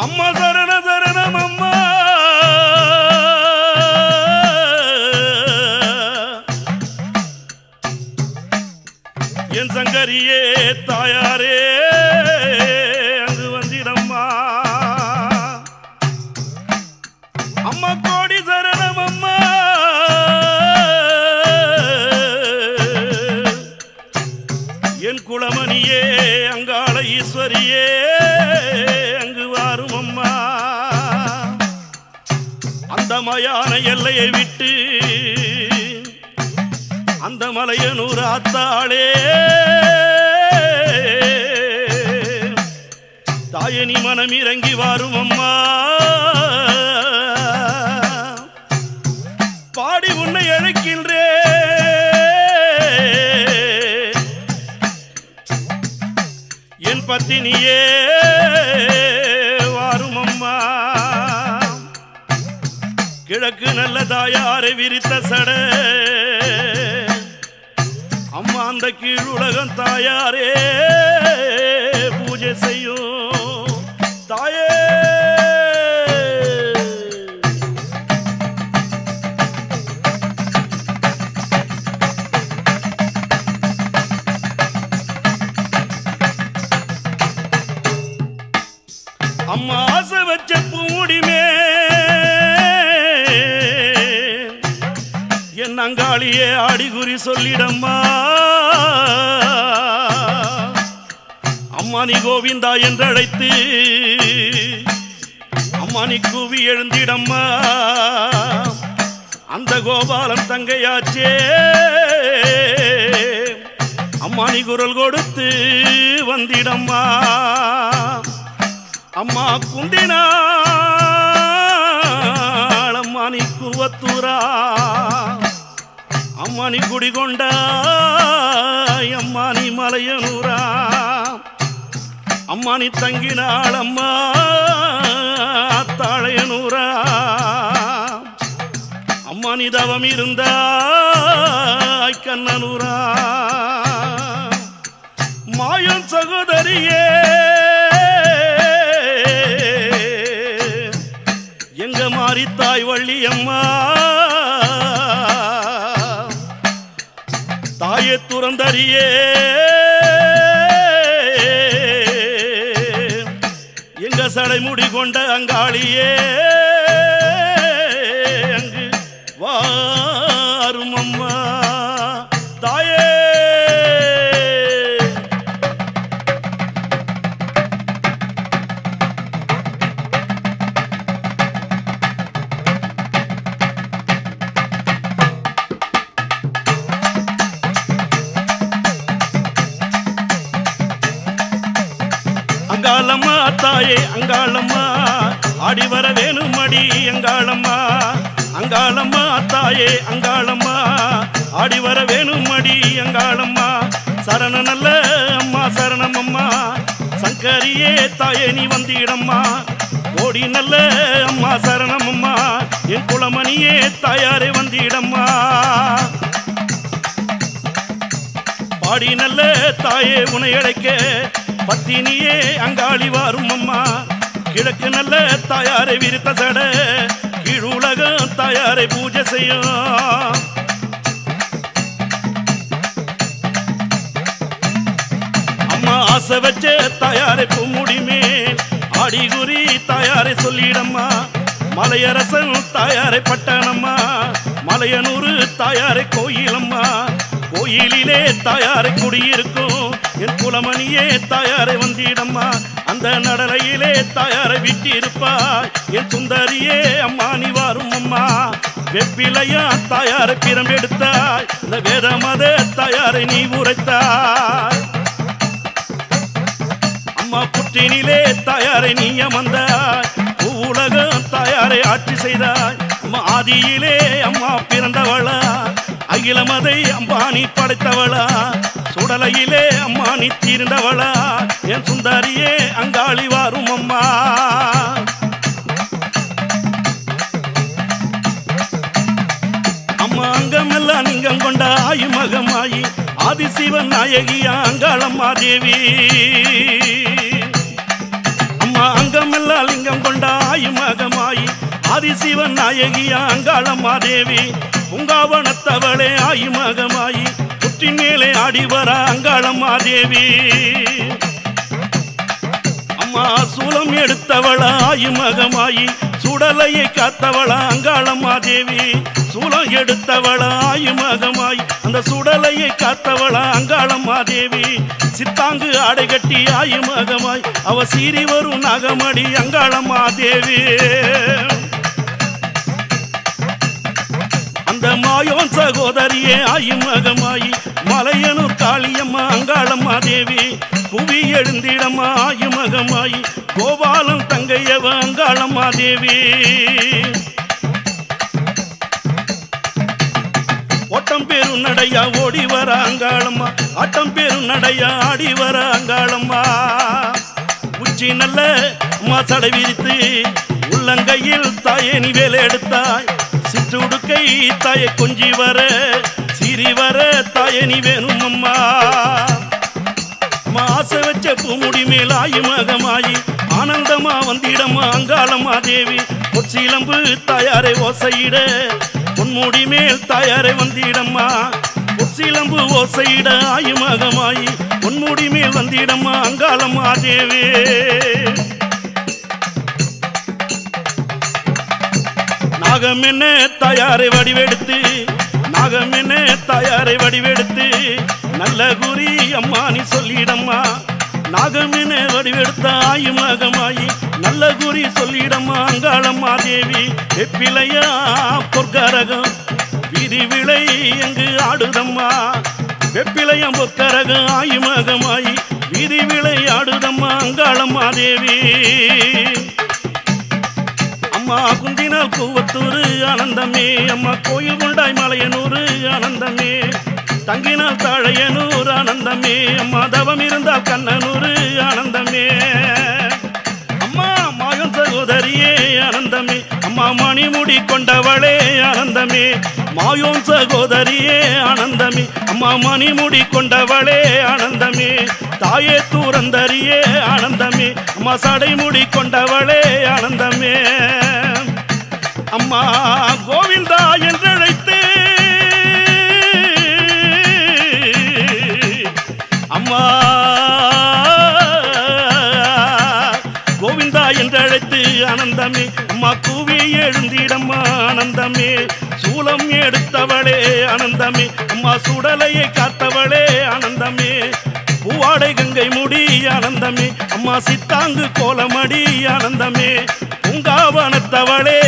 அம்மா சரண சரணம் அம்மா என் சங்கரியே தாயாரே அங்கு வந்திடம்மா அம்மா கோடி சரணம் அம்மா என் குலமணியே அங்காள ஈஸ்வரியே அங்கு வாரும் அம்மா அந்த மயான எல்லையை விட்டு அந்த மலையனூர் ஆத்தாளே தாயனி மனம் இறங்கி வாரும் அம்மா பாடி உன்னை அழைக்கின்றே என் பத்தினியே வாரும் அம்மா கிழக்கு நல்ல தாயாரை விரித்த சட அம்மா அந்த கீழ் உலகம் தாயாரே பூஜை செய்யும் தாயே அம்மா ஆசை வச்ச பூடிமே என் அங்காளியே ஆடிகுறி சொல்லிடம்மா அம்மா நீ கோவிந்தா என்றழைத்து அம்மா நீ கூவி எழுந்திடம்மா அந்த கோபாலன் தங்கையாச்சே அம்மா நீ குரல் கொடுத்து வந்திடம்மா அம்மா குந்தினாள் அம்மா நீ குவத்தூரா அம்மா நீ குடிகொண்ட அம்மா நீ மலையனூரா அம்மா நீ தங்கினாள் அம்மா தாழையனூரா அம்மா நீ தவம் இருந்தாய் கண்ணனூரா மாயன் சகோதரியே எங்க மாறி தாய் வள்ளி அம்மா தாயே துறந்தறியே எங்க சடைமுடி கொண்ட அங்காளியே அங்கு வாரும் அம்மா தாயே அங்காளம்மா தாயே அங்காளம்மா ஆடி வர வேணும் அடி அங்காளம்மா அங்காளம்மா தாயே அங்காளம்மா ஆடி வர வேணும் அடி அங்காளம்மா சரண நல்ல அம்மா சரணம் அம்மா சங்கரியே தாயே நீ வந்திடம்மா ஓடி நல்ல அம்மா சரணம் அம்மா என் குலமணியே தாயாரே வந்திடம்மா பாடி நல்ல தாயே உனை அழைக்க பத்தினியே அங்காளி வாரும் அம்மா கிழக்கு நல்ல தாயாரை விரித்த சட கீழுலகம் தாயாரை பூஜை செய்யும் அம்மா ஆசை வச்ச தாயாரை பூமுடி மேல் ஆடி குறி தாயாரை சொல்லிடம்மா மலையரசன் தாயாரை பட்டணம்மா மலையனூறு தாயாரை கோயிலம்மா கோயிலிலே தாயாரை குடியிருக்கும் என் குலமணியே தாயாரை வந்திடம்மா அந்த நடலையிலே தாயாரை விட்டிருப்பாய் என் சுந்தரியே அம்மா நீ வாரும் அம்மா வெப்பிலையா தாயாரை பிரம்பெடுத்தாய் இந்த வேத மத தாயாரை நீ உரைத்தாய் அம்மா புற்றினிலே தாயாரை நீ அமர்ந்தாய் உலகம் தாயாரை ஆட்சி செய்தாய் அம்மா ஆதியிலே அம்மா பிறந்தவளா அகில மதை அம்பானி படைத்தவளா சுடலையிலே அம்மா நீ தீர்ந்தவளா என் சுந்தரியே அங்காளி வாரும் அம்மா அம்மா அங்கமெல்லாம் நீங்கம் கொண்ட ஆயு மகமாயி ஆதிசிவன் நாயகியா அங்காளம்மா தேவி அம்மா அங்க அங்கமெல்லாம் லிங்கம் கொண்ட ஆயுமகமாயி ஆதிசிவன் நாயகியா அங்காளம்மா தேவி பூங்காவனத்தவளே ஆயுமகமாயி புற்றின் மேலே ஆடி வர அங்காளம்மா தேவி அம்மா சூலம் எடுத்தவளா ஆயுமகமாயி சுடலையை காத்தவளா அங்காளம்மா தேவி சூலம் எடுத்தவளா ஆயுமகமாயி அந்த சுடலையை காத்தவளா அங்காளம்மா தேவி சித்தாங்கு ஆடை கட்டி ஆயுமகமாய் அவ சீறி வரும் நகமடி அங்காளம்மா தேவி அந்த மாயோன் சகோதரியே ஆயுமகமாயி மலையனூர் காளியம்மா அங்காளம்மா தேவி புவி எழுந்திடம்மா ஆயுமகமாயி கோபாலம் தங்கையவ அங்காளம்மா தேவி ஓட்டம் பேரும் நடையா ஓடி வர அங்காளம்மா ஆட்டம் பேரும் நடையா ஆடி வர அங்காளம்மா உச்சி நல்ல மாசடை விரித்து உள்ளங்கையில் தாயே நீ வேலை எடுத்தாய் சிற்றுடுக்கை தாயை கொஞ்சி வர சிரி வர தாயே நீ வேணும் அம்மா அம்மா, ஆசை வச்ச பூமுடி மேல் ஆயுமகமாயி ஆனந்தமா வந்திடம்மா அங்காளம்மா தேவி பொற்சிலம்பு தாயாரை ஓசையிட பொன்முடி மேல் தாயாரை வந்திடம்மா பொற்சிலம்பு ஓசையிட ஆயுமகமாயி பொன்முடி மேல் வந்திடம்மா அங்காளம்மா தேவி நாகம் என்ன தாயாரை வடிவெடுத்து நாகம் என்ன தாயாரை வடிவெடுத்து நல்ல குறி அம்மா நீ சொல்லிடம்மா நாகம் என்ன வடிவெடுத்த ஆயுமகமாயி நல்ல குறி சொல்லிடம்மா அங்காளம்மா தேவி வெப்பிலையா பொற்கரகம் வீதி விளை எங்கு ஆடுதம்மா வெப்பிலையம் பொற்கரகம் ஆயுமகமாயி வீதி விளை ஆடுதம்மா அங்காளம்மா தேவி அம்மா குந்தினால் கூவத்தூர் ஆனந்தமே அம்மா கோயில் கொண்டாய் மலையனூர் ஆனந்தமே தங்கினால் தாழையனூர் ஆனந்தமே அம்மா தவம் இருந்தால் கண்ணனூர் ஆனந்தமே அம்மா மாயம் சகோதரியே ஆனந்தமே அம்மா மணிமுடி கொண்டவளே ஆனந்தமே மாயோன் சகோதரியே ஆனந்தமே அம்மா மணிமுடி கொண்டவளே ஆனந்தமே தாயே தூரந்தரியே ஆனந்தமே அம்மா சடைமுடி கொண்டவளே ஆனந்தமே அம்மா கோவிந்தா என்றழைத்து அம்மா கோவிந்தா என்றழைத்து ஆனந்தமே அம்மா கூவி எழுந்திடம்மா ஆனந்தமே சூலம் எடுத்தவளே ஆனந்தமே அம்மா சுடலையை காத்தவளே ஆனந்தமே பூவாடை கங்கை முடி ஆனந்தமே அம்மா சித்தாங்கு கோலமடி ஆனந்தமே பூங்காவனத்தவளே